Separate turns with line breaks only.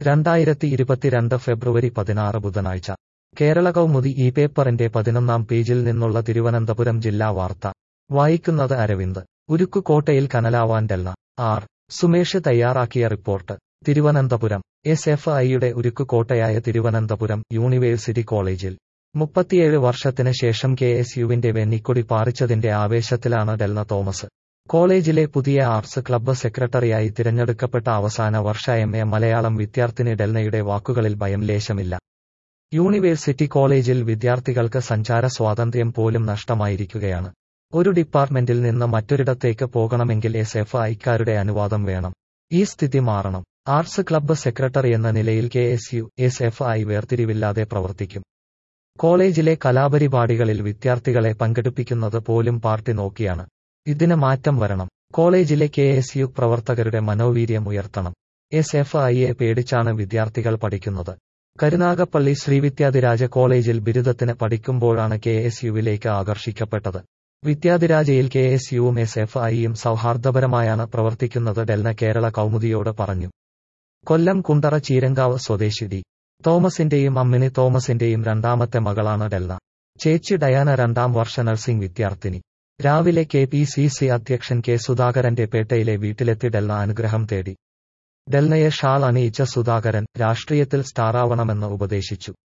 രണ്ടായിരത്തി ഇരുപത്തിരണ്ട് ഫെബ്രുവരി പതിനാറ് ബുധനാഴ്ച കേരള കൗമുദി ഈ പേപ്പറിന്റെ പതിനൊന്നാം പേജിൽ നിന്നുള്ള തിരുവനന്തപുരം ജില്ലാ വാർത്ത വായിക്കുന്നത് അരവിന്ദ് ഉരുക്കുകോട്ടയിൽ കനലാവാൻ ഡെൽന ആർ സുമേഷ് തയ്യാറാക്കിയ റിപ്പോർട്ട് തിരുവനന്തപുരം എസ് എഫ് ഐയുടെ ഉരുക്കുകോട്ടയായ തിരുവനന്തപുരം യൂണിവേഴ്സിറ്റി കോളേജിൽ മുപ്പത്തിയേഴ് വർഷത്തിന് ശേഷം കെ എസ് യുവിന്റെ വെന്നിക്കൊടി പാറിച്ചതിന്റെ ആവേശത്തിലാണ് ഡെൽന തോമസ് കോളേജിലെ പുതിയ ആർട്സ് ക്ലബ്ബ് സെക്രട്ടറിയായി തിരഞ്ഞെടുക്കപ്പെട്ട അവസാന വർഷ എം എ മലയാളം വിദ്യാർത്ഥിനി ഡെൽനയുടെ വാക്കുകളിൽ ഭയം ലേശമില്ല യൂണിവേഴ്സിറ്റി കോളേജിൽ വിദ്യാർത്ഥികൾക്ക് സഞ്ചാര സ്വാതന്ത്ര്യം പോലും നഷ്ടമായിരിക്കുകയാണ് ഒരു ഡിപ്പാർട്ട്മെന്റിൽ നിന്ന് മറ്റൊരിടത്തേക്ക് പോകണമെങ്കിൽ എസ് എഫ് ഐക്കാരുടെ അനുവാദം വേണം ഈ സ്ഥിതി മാറണം ആർട്സ് ക്ലബ്ബ് സെക്രട്ടറി എന്ന നിലയിൽ K S U S F I വേർതിരിവില്ലാതെ പ്രവർത്തിക്കും കോളേജിലെ കലാപരിപാടികളിൽ വിദ്യാർത്ഥികളെ പങ്കെടുപ്പിക്കുന്നത് പോലും പാർട്ടി നോക്കിയാണ് ഇതിന് മാറ്റം വരണം കോളേജിലെ കെ എസ് യു പ്രവർത്തകരുടെ മനോവീര്യം ഉയർത്തണം എസ് എഫ് ഐയെ പേടിച്ചാണ് വിദ്യാർത്ഥികൾ പഠിക്കുന്നത് കരുനാഗപ്പള്ളി ശ്രീവിദ്യാധിരാജ കോളേജിൽ ബിരുദത്തിന് പഠിക്കുമ്പോഴാണ് കെ എസ് യുവിലേക്ക് ആകർഷിക്കപ്പെട്ടത് വിദ്യാധിരാജയിൽ കെ എസ് യുവും എസ് എഫ് ഐയും സൗഹാർദ്ദപരമായാണ് പ്രവർത്തിക്കുന്നത് ഡെൽന കേരള കൗമുദിയോട് പറഞ്ഞു കൊല്ലം കുണ്ടറ ചീരങ്കാവ് സ്വദേശി ഡി തോമസിന്റെയും അമ്മിനി തോമസിന്റെയും രണ്ടാമത്തെ മകളാണ് ഡെൽന ചേച്ചി ഡയാന രണ്ടാം വർഷ നഴ്സിംഗ് വിദ്യാർത്ഥിനി രാവിലെ കെ പി സി സി അധ്യക്ഷൻ കെ സുധാകരന്റെ പേട്ടയിലെ വീട്ടിലെത്തി ഡെൽന അനുഗ്രഹം തേടി ഡെൽനയെ ഷാൾ അണിയിച്ച സുധാകരൻ രാഷ്ട്രീയത്തിൽ സ്റ്റാറാവണമെന്ന് ഉപദേശിച്ചു